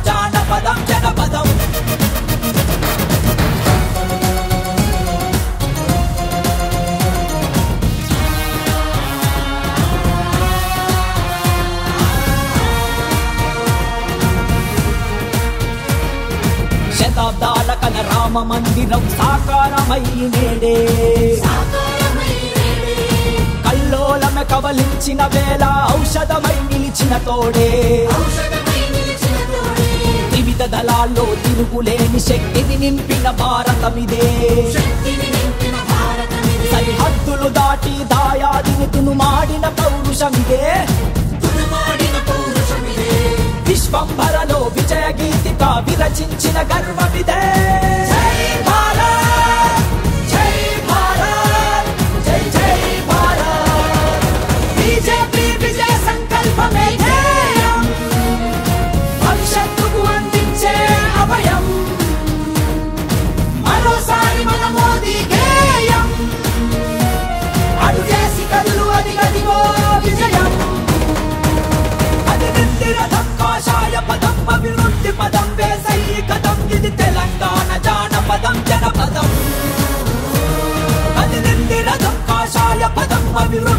జానపదం జనపదం శతాబ్దాల కన రామ మందిరం సాకారమై నేడే కల్లోలమె కవలించిన వేళ ఔషధమై నిలిచిన తోడే వివిధ దళాల్లో తిరుగులేని శక్తిని నింపిన భారతమిదే సరిహద్దులు దాటి దాయాదిని తునుమాడిన పౌరుషమిదే విశ్వంభరలో విజయ గీతిక విరచించిన గర్వమిదే జై భారత్ జై భారత్ జై జై భారత్ బీజేపీ విజయ సంకల్పమే ధ్యేయం భవిష్యత్తుకు అందించే అభయం మరోసారి మన మోదీ గేయం అడుగేసి కదులు అది గదిగో విజయం అది నిండి రథం కాషాయ పదం అభివృద్ధి పదం వేసయ్యి కదం ఇది తెలంగాణ జానపదం జనపదం అది నిండి రథం కాషాయ పదం అభివృద్ధి